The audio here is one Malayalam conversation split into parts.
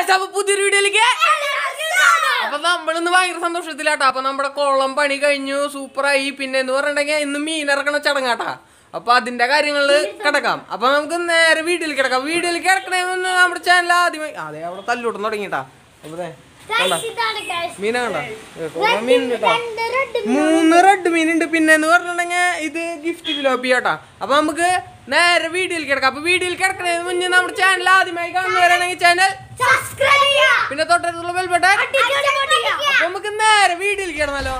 ഗൈസ് അപ്പൊ പുതിയൊരു വീഡിയോയിലേക്ക് അപ്പൊ നമ്മളിന്ന് ഭയങ്കര സന്തോഷത്തിലാട്ടാ അപ്പൊ നമ്മുടെ കോളം പണി കഴിഞ്ഞു സൂപ്പറായി പിന്നെ എന്ന് പറഞ്ഞിട്ടുണ്ടെങ്കിൽ ഇന്ന് മീനിറക്കണ ചടങ്ങാട്ടാ അപ്പൊ അതിന്റെ കാര്യങ്ങളില് കിടക്കാം അപ്പൊ നമുക്ക് നേരെ വീട്ടിൽ കിടക്കാം വീട്ടിൽ കിടക്കണേ മുന്നേ നമ്മുടെ ചാനൽ ആദ്യമായി അതെ അവിടെ തല്ലൂട്ടം തുടങ്ങിട്ടാ അപ്പൊ ദേ, കണ്ടാ? മീന കണ്ട മീൻ കേട്ടോ മൂന്ന് റെഡ് മീൻ ഉണ്ട് പിന്നെ എന്ന് പറഞ്ഞിട്ടുണ്ടെങ്കിൽ ഇത് ഗിഫ്റ്റ് ഫിലോപ്പി കേട്ടാ അപ്പൊ നമുക്ക് നേരെ വീഡിയോയിൽ കിടക്കാം അപ്പൊ വീഡിയോയിൽ കിടക്കണതിന് മുന്നേ നമ്മുടെ ചാനൽ ആദ്യമായി കാണുന്നവരാണെങ്കിൽ ചാനൽ പിന്നെ തൊട്ടടുത്തുള്ള ബെൽ ബട്ടൺ അപ്പൊ നമുക്ക് നേരെ വീഡിയോയിൽ കിടന്നാലോ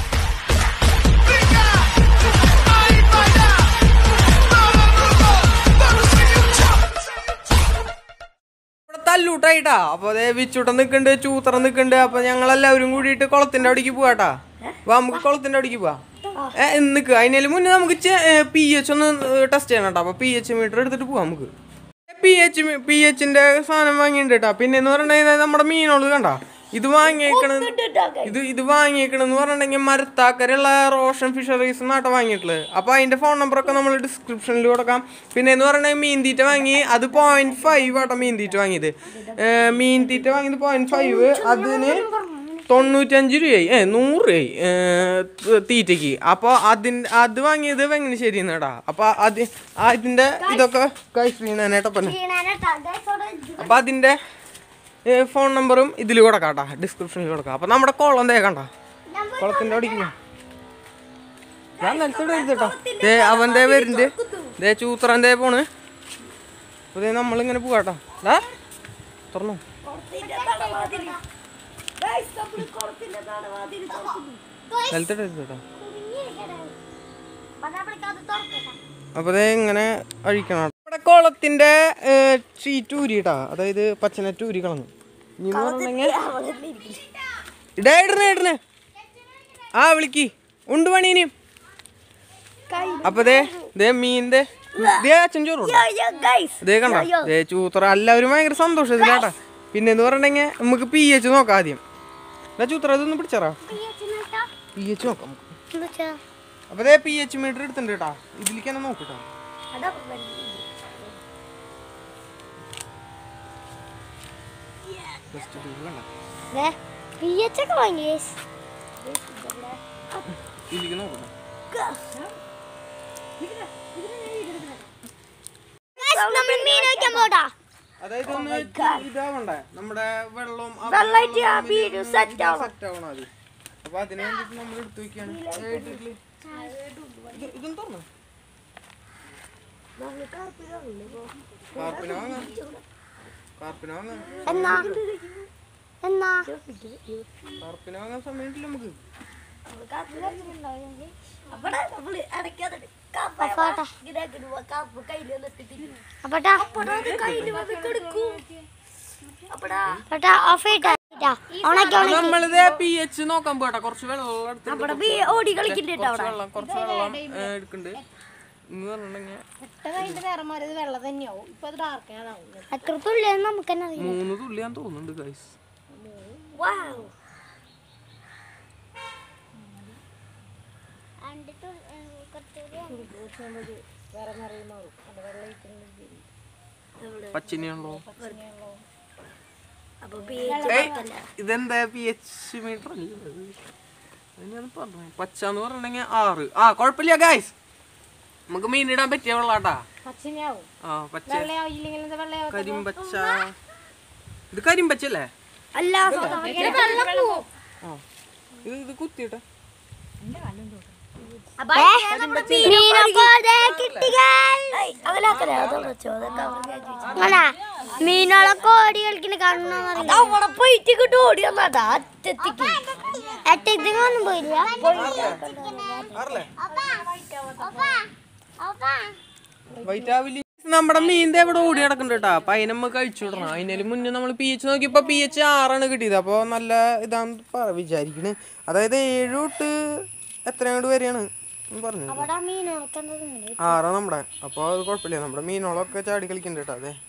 ഇവിടെ തല്ലൂട്ടായിട്ടാ അപ്പൊ അതേ വിച്ചൂട്ടം നിക്കണ്ട് ചൂത്തറ നിക്കണ്ട് അപ്പൊ ഞങ്ങളെല്ലാവരും കൂടിയിട്ട് കുളത്തിന്റെ അവിടേക്ക് പോവാട്ടാ അപ്പൊ നമുക്ക് കുളത്തിന്റെ അവിടേക്ക് പോവാ ഏ നിക്ക് അതിനു മുന്നേ നമുക്ക് പി എച്ച് ഒന്ന് ടെസ്റ്റ് ചെയ്യണം കേട്ടോ അപ്പൊ പി എച്ച് മീറ്റർ എടുത്തിട്ട് പോവാം നമുക്ക് പി എച്ച് പി എച്ചിന്റെ സാധനം വാങ്ങിയിട്ടുണ്ട് കേട്ടോ പിന്നെ എന്ന് പറഞ്ഞിട്ടുണ്ടെങ്കിൽ നമ്മുടെ മീനുള്ളത് കണ്ട ഇത് വാങ്ങിയേക്കണ ഇത് ഇത് വാങ്ങിയേക്കണെന്ന് പറഞ്ഞിട്ടുണ്ടെങ്കിൽ മരത്താക്കരുള്ള റോഷൻ ഫിഷറീസ് നാട്ടെ വാങ്ങിയിട്ടുള്ളത് അപ്പൊ അതിന്റെ ഫോൺ നമ്പറൊക്കെ നമ്മൾ ഡിസ്ക്രിപ്ഷനിൽ കൊടുക്കാം പിന്നെ എന്ന് പറഞ്ഞിട്ടുണ്ടെങ്കിൽ മീൻ തീറ്റ വാങ്ങി അത് പോയിന്റ് ഫൈവ് ആട്ടോ മീൻ തീറ്റ വാങ്ങിയത് ഏ, മീൻ തീറ്റ വാങ്ങിയത് പോയിന്റ് ഫൈവ് അതിന് തൊണ്ണൂറ്റഞ്ച് രൂപയായി ഏ നൂറ് രൂപയായി ഏ, ത- തീറ്റയ്ക്ക് അപ്പോൾ അതിന് അത് വാങ്ങിയത് എങ്ങനെ ശരിയെന്നാടാ അപ്പോൾ അത് അതിൻ്റെ ഇതൊക്കെ കഴിച്ചിട്ടപ്പന്നെ അപ്പോൾ അതിൻ്റെ ഫോൺ നമ്പറും ഇതിൽ കൊടുക്കാം കേട്ടോ ഡിസ്ക്രിപ്ഷനിൽ കൊടുക്കാം അപ്പോൾ നമ്മുടെ കുളം ദേ കണ്ട കുളത്തിൻ്റെ അടിക്കുക ഞാൻ നിലത്തോടെ എഴുതിട്ടോ ദേ അവൻ്റെ വരുന്നുണ്ട് ദേ ചൂത്രൻ ദേ പോണ് അപ്പോൾ ദേ നമ്മളിങ്ങനെ പോവാട്ടോ ഡാ തുറന്നു നിലത്തോടെ എഴുതിട്ടോ അപ്പോൾ ദേ ഇങ്ങനെ അഴിക്കണം നമ്മുടെ കുളത്തിന്റെ ഷീറ്റ് ഊരിട്ടാ അതായത് പച്ചനെറ്റ് ഊരി കളഞ്ഞു ഇനി എന്ന് പറഞ്ഞിട്ടുണ്ടെങ്കിൽ ഇടേ ഇടണേ ഇടണേ ആ വിളിക്ക് ഉണ്ട് പണീനും അപ്പൊ ദേ ദേ മീൻ്റെ ദേ അച്ഛൻ ചോറുണ്ട് ദേ കണ്ട ദേ ചൂത്ര എല്ലാവരും ഭയങ്കര സന്തോഷത്തിലാട്ടാ പിന്നെ എന്ന് പറഞ്ഞിട്ടുണ്ടെങ്കിൽ നമുക്ക് പി എച്ച് നോക്കാം ആദ്യം ദാ ചൂത്ര ഇതൊന്ന് പിടിച്ചറാ പി എച്ച് നോക്കാം നമുക്ക് അപ്പൊ ദേ പി എച്ച് മീറ്റർ എടുത്തിട്ടുണ്ട് കേട്ടാ ഇതിലേക്ക് തന്നെ നോക്കട്ടോ ജസ്റ്റ് ഇത് കണ്ട പിയച്ചൊക്കെ വാങ്ങി ഇതിലേക്ക് നോക്കട്ടോ നമ്മൾ മീൻ വയ്ക്കാൻ പോട്ടാ അതായത് ഒന്ന് ഇതാവണ്ടേ നമ്മുടെ വെള്ളം സെറ്റ് ആവണം അത് അപ്പൊ അതിന് വേണ്ടിട്ട് നമ്മൾ എടുത്തു വെക്കാണ് ഇതും തുറന്നു കാർപ്പിന വാങ്ങാം കാർപ്പിന വാങ്ങാം എന്നാ എന്നാ കാർപ്പിന വാങ്ങാൻ സമയമില്ല നമുക്ക് അപ്പട്ടാ അപ്പട്ടാ ഓഫ് ചെയ്താ ഓണാക്കി ഓണാക്കി നമ്മളിത് പി എച്ച് നോക്കാൻ പോട്ടെ കുറച്ച് വെള്ളം എടുത്തിട്ട് ഓടി കളിക്കുന്നുണ്ട് കുറച്ച് വെള്ളം കുറച്ച് വെള്ളം ഏ, എടുക്കുന്നുണ്ട് എന്ന് പറഞ്ഞിട്ടുണ്ടെങ്കിൽ എത്ര തുള്ളിയെന്ന് നമുക്ക് തന്നെ അറിയാം മൂന്ന് തുള്ളിയാൻ തോന്നുന്നുണ്ട് ഗൈസ് പച്ചിനിയുണ്ടോ ഏയ്, ഇതെന്താ പി എച്ച് മീറ്റർ ഞാൻ പറഞ്ഞു പച്ച എന്ന് പറഞ്ഞിട്ടുണ്ടെങ്കിൽ ആറ് ആ കുഴപ്പമില്ല ഗൈസ് നമുക്ക് മീനിടാൻ പറ്റിയ വെള്ളാട്ടാ ആ പച്ച കരിമ്പച്ച ഇത് കരിമ്പച്ചല്ലേ അല്ല ആ ഇത് ഇത് കുത്തിയിട്ടെ മീനുകളൊക്കെ ഓടി കളിക്കുന്ന കാണുന്ന അവിടെ പോയിട്ട് കിട്ടും ഓടി വന്നാട്ടാ അറ്റത്തേക്ക് അറ്റത്തേക്ക് ഒന്നും പോയില്ല ആറല്ലേ വൈറ്റാവിലി നമ്മുടെ മീൻ്റെ എവിടെ ഓടി നടക്കുന്നുണ്ട് കേട്ടോ അപ്പൊ അതിനെ നമുക്ക് കഴിച്ചു വിടണം അതിനു മുന്നേ നമ്മൾ പി എച്ച് നോക്കിയപ്പോ പി എച്ച് ആറാണ് കിട്ടിയത് അപ്പോൾ നല്ല ഇതാന്ന് പറ വിചാരിക്കണ് അതായത് ഏഴ് തൊട്ട് എത്ര അങ്ങോട്ട് വരെയാണ് പറഞ്ഞു അവിടെ മീനുകളൊക്കെ എന്താ ആറാണ് നമ്മുടെ അപ്പോൾ അത് കുഴപ്പമില്ല നമ്മുടെ മീനുകളൊക്കെ ചാടി കളിക്കുന്നുണ്ട് കേട്ടോ അതെ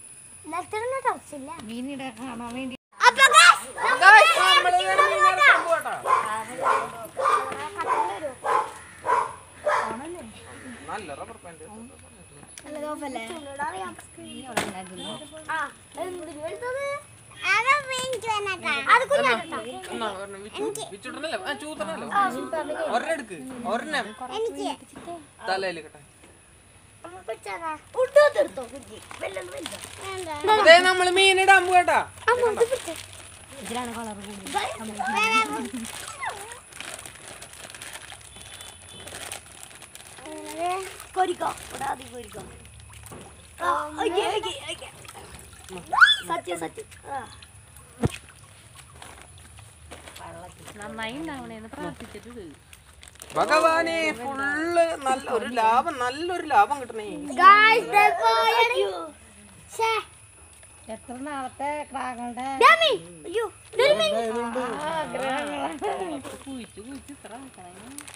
നല്ല റബ്ബർ പാൻറ് ആ എന്തിനു എടുത്തത് എന്നാ ഒരെണ്ണം വിച്ചു- വിച്ചുട്ടനല്ലേ? ആ, ചൂത്തനല്ലേ? ഒരെണ്ണം എടുക്ക് ഒരെണ്ണം തലയിൽ കെട്ടെ അതെ നമ്മള് മീനിടാൻ പോകട്ടാ കോരിക്കോ ഇവിടെ ആദ്യം കോരിക്കോ ആ, ഓക്കേ, ഓക്കേ, ഓക്കേ. സത്യം സത്യം ആ. നന്നായി ഉണ്ടാവണേന്ന് പ്രാർത്ഥിച്ചിട്ട് ഭഗവാനെ ഫുള്ള് നല്ല ഒരു ലാഭം നല്ലൊരു ലാഭം കിട്ടണേ എത്ര നാളത്തെ ക്രാകളുടെ അയ്യോ ഇതൊരു മീൻ. കുഴിച്ച് കുഴിച്ച് ഇത്ര ആക്കണേ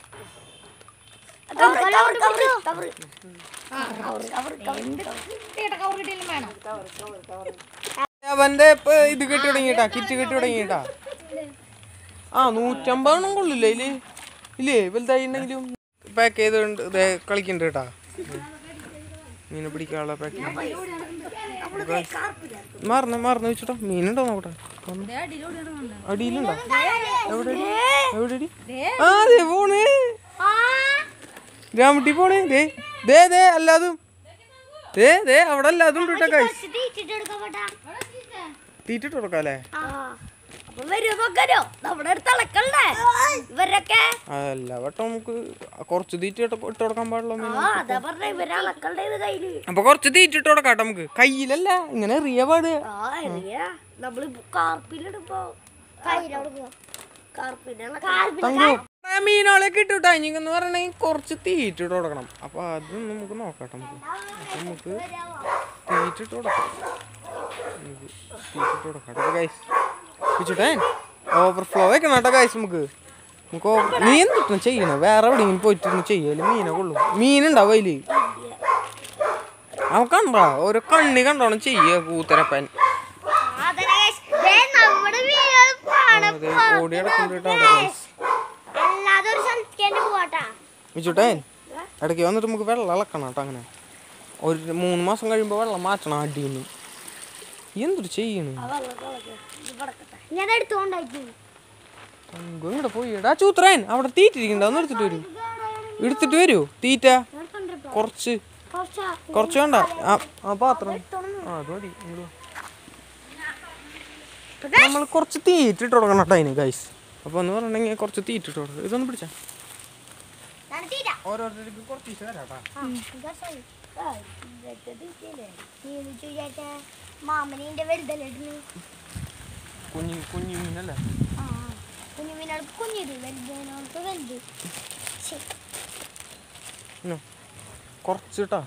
കവറ്, കവറ്, കവറ്, കവറ്. കവറിട്ടിലും വേണം അവന്റെ ഇപ്പൊ ഇത് കെട്ടി തുടങ്ങിട്ടാ കിറ്റ് കെട്ടി തുടങ്ങിട്ടാ ആ നൂറ്റമ്പതെണ്ണം കൊള്ളില്ലേ ഇല്ലേ ഇല്ലേ വലുതായി ഉണ്ടെങ്കിലും പാക്ക് ചെയ്തുകൊണ്ട് ഇതേ കളിക്കണ്ട് കേട്ടാ മീനെ പിടിക്കാനുള്ള പാക്ക് മറന്ന് മറന്ന് വെച്ചിട്ടോ മീനുണ്ടോ നോക്കട്ടെ ഒന്ന്. അടിയിലുണ്ടോ എവിടെ എവിടെ ആ ദേ പോണ് ആ, രാമട്ടി പോണ് ദേ ദേ ദേ അല്ലാതും ദേ ദേ അവിടെ അല്ലാതും ഉണ്ട് കേട്ടോ കൈസ് ഇത് ഇട്ടിട്ട് എടുക്കാൻ പറ്റാ. തീറ്റിട്ട് കൊടുക്കാം അല്ലേ ആ. അപ്പൊ വരുമോ നോക്കാനോ നമ്മുടെ അടുത്ത് അളക്കണ്ടേ ഇവരൊക്കെ അല്ല വട്ടം നമുക്ക് കുറച്ച് തീറ്റ ഇട്ട് ഇട്ട് കൊടുക്കാൻ പാടുള്ളൂ മീൻ ആ അതാ പറഞ്ഞ ഇവരെ അളക്കണ്ടേ ഇത് കയ്യില് അപ്പൊ കുറച്ച് തീറ്റ ഇട്ട് കൊടുക്കാം ട്ടോ നമുക്ക് കയ്യിലല്ല ഇങ്ങനെ എറിയ പാട് ആ എറിയാ നമ്മള് കാർപ്പിലിടുമ്പോ കാർപ്പിനെ തങ്കു ആ മീനോളെ കിട്ടൂട്ടാ ഇനിക്കെന്ന് പറയണെങ്കിൽ കുറച്ച് തീറ്റ ഇട്ട് കൊടുക്കണം അപ്പൊ അത് നമുക്ക് നോക്കാം നമുക്ക് അപ്പൊ നമുക്ക് തീറ്റ ഇട്ട് കൊടുക്കാം നമുക്ക് തീറ്റ ഇട്ട് കൊടുക്കാം ഗൈസ് വെച്ചിട്ടേ ഓവർഫ്ലോ വെക്കണം കേട്ടോ ഗൈസ് നമുക്ക് നമുക്ക് over- നീ എന്തിട്ടും ചെയ്യണം വേറെ എവിടെയെങ്കിലും പോയിട്ടിരുന്ന് ചെയ്യല് മീനെ കൊള്ളു മീനുണ്ടാവും അതില് അവൻ കണ്ടാ ഓരോ കണ്ണി കണ്ടോണം ചെയ്യ കൂത്തരപ്പൻ നമ്മുടെ വീടുകൾ കാണാൻ അതെ ഓടി കിടക്കുന്നുണ്ട് ഗൈസ് അല്ലാതെ ഒരു സ്ഥലത്തേക്ക് പോവാട്ടാ വെച്ചിട്ടേ ഇടയ്ക്ക് വന്നിട്ട് നമുക്ക് വെള്ളം ഇളക്കണം കേട്ടോ അങ്ങനെ ഒരു മൂന്ന് മാസം കഴിയുമ്പോൾ വെള്ളം മാറ്റണം അടിയിൽ നിന്ന് എന്തൊരു ചെയ്യണ് ഞാൻ എടുത്തോണ്ടാക്കി തങ്കം ഇവിടെ പോയി എടാ ചൂത്രൻ അവിടെ തീറ്റ ഇരിക്കണ്ട ഒന്ന് എടുത്തിട്ട് വരൂ എടുത്തിട്ട് വരൂ തീറ്റ കുറച്ച് കുറച്ചാ കുറച്ച് വേണ്ട ആ ആ പാത്രം ആ അത് മതി ഇങ്ങട് വാ. നമ്മൾ കുറച്ച് തീറ്റ ഇട്ട് കൊടുക്കണം കേട്ടോ അതിന് ഗൈസ് അപ്പോൾ എന്ന് പറഞ്ഞിട്ടുണ്ടെങ്കിൽ കുറച്ച് തീറ്റ ഇട്ട് കൊടുക്കണം ഇതൊന്ന് പിടിച്ചാ ഞാൻ തീരാ ഓരോരുത്തർക്ക് കുറച്ച് ഈശോ തരാം കേട്ടോ മാമനിന്റെ വലുതല്ലിടുന്നു കുഞ്ഞു കുഞ്ഞു മീനല്ലേ ആ കുഞ്ഞു മീനാൾ കുഞ്ഞിത് വലുതിനോട്ട് വലുത് ശ്ശെ. ഇന്നോ കുറച്ച് കേട്ടോ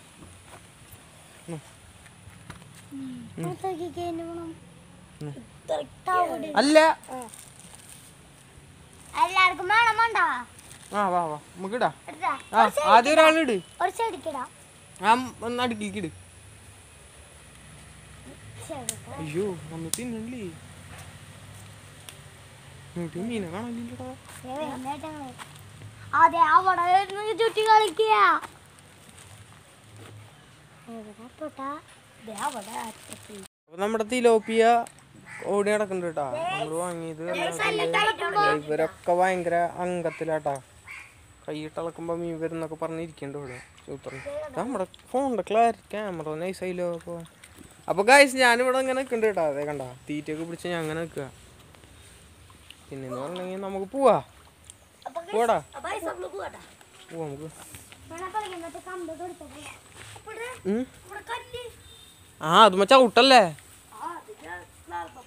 പുറത്തേക്ക് എന്നെ വേണം. ഉം. ഇത്രയ്ക്ക് അവിടെ. അല്ല എല്ലാവർക്കും വേണം വേണ്ട ആ വാ വാ നമുക്ക് ഇടാ എടുത്താ ആ ആദ്യം ഒരാളിട് ഒരു സൈഡിക്കടാ ആ ഒന്ന് അടുക്കിലേക്ക് ഇട് അയ്യോ ഒന്ന് തിന്നല്ലേ എന്നിട്ട് മീനെ കാണാനില്ലടാ അതെ അവിടെ ഇരുന്ന് ചുറ്റി കളിക്കുക എവിടെ പോട്ടാ ദേ അവിടെ അറ്റത്ത്. അപ്പൊ നമ്മുടെ തിലോപ്പിയ ഓടി നടക്കുന്നുണ്ട് കേട്ടാ നമ്മള് വാങ്ങിയത് ദേ ഇവരൊക്കെ ഭയങ്കര അംഗത്തിലാട്ടാ കൈയിട്ടിളക്കുമ്പോ മീൻ വരുന്നൊക്കെ പറഞ്ഞിരിക്കണ്ട് ഇവിടെ സൂപ്പർ നമ്മുടെ ഫോണിന്റെ ക്ലാരിറ്റി ക്യാമറ നൈസായില്ലോ അപ്പൊ അപ്പൊ ഗായ്സ് ഞാനിവിടെ ഇങ്ങനെ നിൽക്കുന്നുണ്ട് കേട്ടാ അതെ കണ്ട തീറ്റയൊക്കെ പിടിച്ച് ഞാൻ അങ്ങനെ നിൽക്കുക പിന്നെ എന്ന് പറഞ്ഞെങ്കിൽ നമുക്ക് പോവാ പോടാ അപ്പൊ ഈ നമ്മള് പോവാട്ടാ. പോവാ നമുക്ക് വേണേ കളിക്കാൻ മറ്റേ കമ്പ് കൊടുത്തോ. അപ്പൊ ഇവിടെ ഉം. ഇവിടെ കല്ല്. ആ അത് മച്ചാ ഔട്ടല്ലേ ആ, ഇതിന്റെ നാൽപ്പത്.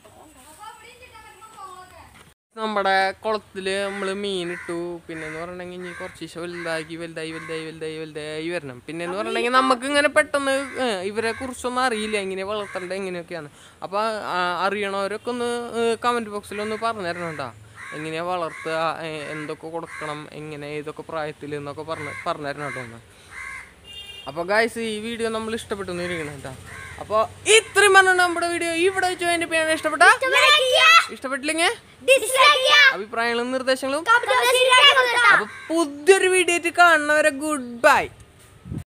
നമ്മുടെ കുളത്തില് നമ്മള് മീനിട്ടു പിന്നെ എന്ന് പറഞ്ഞിട്ടുണ്ടെങ്കിൽ ഇനി കുറച്ച് ദിവസം വലുതാക്കി വലുതായി വലുതായി വലുതായി വലുതായി വരണം പിന്നെ എന്ന് പറഞ്ഞിട്ടുണ്ടെങ്കിൽ നമുക്ക് ഇങ്ങനെ പെട്ടെന്ന് ഏ, ഇവരെ കുറിച്ചൊന്നും അറിയില്ല എങ്ങനെ വളർത്തേണ്ടത് എങ്ങനെയൊക്കെയാണ് അപ്പൊ ആ, അറിയണവരൊക്കെ ഒന്ന് കമന്റ് ബോക്സിൽ ഒന്ന് പറഞ്ഞു തരണം കേട്ടോ എങ്ങനെയാ വളർത്തുക ഏ, എന്തൊക്കെ കൊടുക്കണം എങ്ങനെ ഏതൊക്കെ പ്രായത്തിൽ എന്നൊക്കെ പറഞ്ഞ് പറഞ്ഞു തരണം കേട്ടോ ഒന്ന് അപ്പോൾ ഗായ്സ് ഈ വീഡിയോ നമ്മൾ ഇഷ്ടപ്പെട്ടു എന്നിരിക്കണം കേട്ടോ അപ്പോൾ ഇത്രയും പറഞ്ഞ നമ്മുടെ വീഡിയോ ഇവിടെ വെച്ച് അതിൻ്റെ പേരാണ് ഇഷ്ടപ്പെട്ട Like ചെയ്യാ. ഇഷ്ടപ്പെട്ടില്ലെങ്കിൽ Dislike ചെയ്യാ. അഭിപ്രായങ്ങളും നിർദ്ദേശങ്ങളും Comment box ൽ ഇടാൻ കൊടുത്താ. അപ്പൊ പുതിയൊരു വീഡിയോ ആയിട്ട് കാണുന്നവരെ ഗുഡ് ബൈ